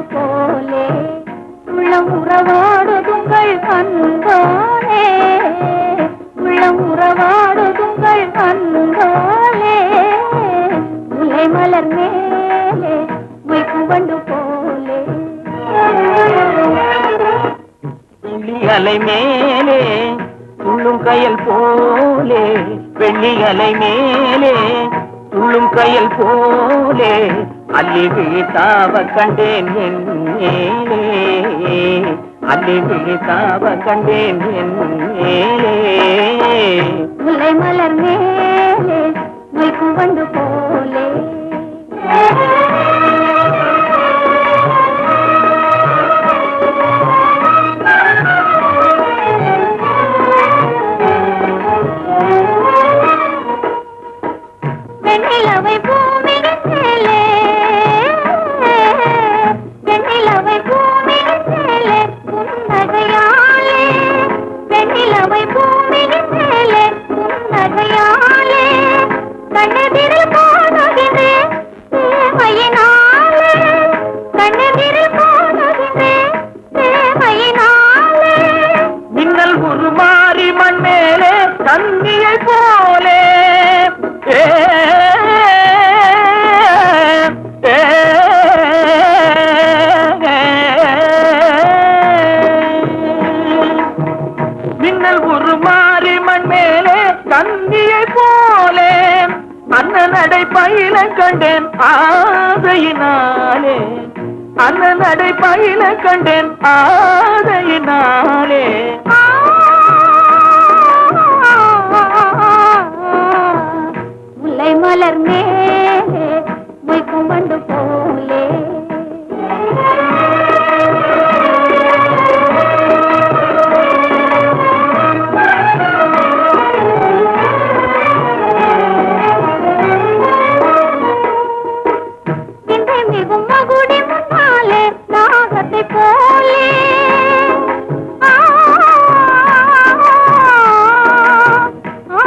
போலே உள்ளம் உறவாடுதுங்கள் அன்பாலே உள்ளம் உறவாடுதுங்கள் அன்பாலே முல்லை மலர் மேலே மொய்க்கும் வண்டு போலே வெள்ளி அலை மேலே துள்ளும் கயல் போலே வெள்ளி அலை மேலே துள்ளும் கயல் போலே அள்ளி விழித்தாவ கண்டேன் என் மேலே அள்ளி விழித்தாவ கண்டேன் என் மேலே முல்லை மலர் மேலே மொய்க்கும் வண்டு போலே வெண்ணிலவை பூமியின் மேலே வெண்ணிலவை பூமியின் மேலே புன்னகையாலே வெண்ணிலவை பூமியின் மேலே புன்னகையாலே கண்ணெதிரில் காணுகிறேன் தேவையினாலே கண்ணெதிரில் காணுகிறேன் தேவையினாலே மின்னல் உருமாறி மண் மேலே தண்ணியை போலே ஏ, ஏ, மின்னல் உருமாறி மண் மேலே தண்ணியை போலே அண்ணன் நடை பயில கண்டேன் ஆதையினாலே அண்ணன் நடை பயில கண்டேன் ஆதையினாலே முல்லை மலர் மேலே மொய்க்கும் வண்டு போலே விந்தை மிகும் மகுடி முன்னாலே நாகத்தை போலே ஆ, ஆ,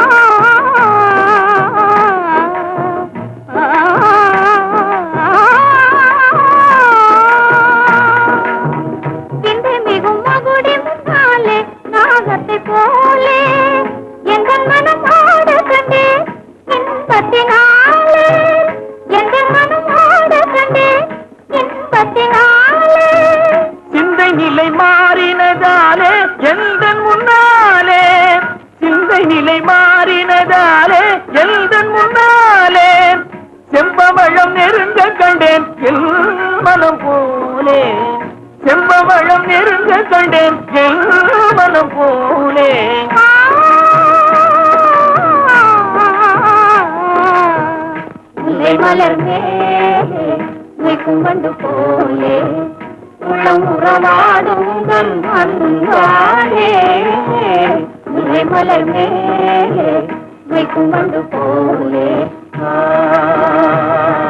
விந்தை மிகும் மகுடி முன்னாலே நாகத்தை போலே எங்கள் மனம் ஆட கண்டே இன்பத்தினாலே எங்கள் மனம் ஆட கண்டே இன்பத்தினாலே சிந்தை நிலை மாறினதாலே எந்த முன்னாலே சிந்தை நிலை மாறினதாலே எந்த முன்னாலே செம்பவளம் நெருங்க கண்டேன் எல் மனம் போலே செம்பவளம் நெருங்க கண்டேன் எல் மனம் போலே முல்லை மலர் மேலே வைக்கும் வண்டு போலே உள்ளம் உறவாடும் உங்கள் அன்பாலே முல்லை மலர் மேலே வைக்கும் வண்டு போலே ஆ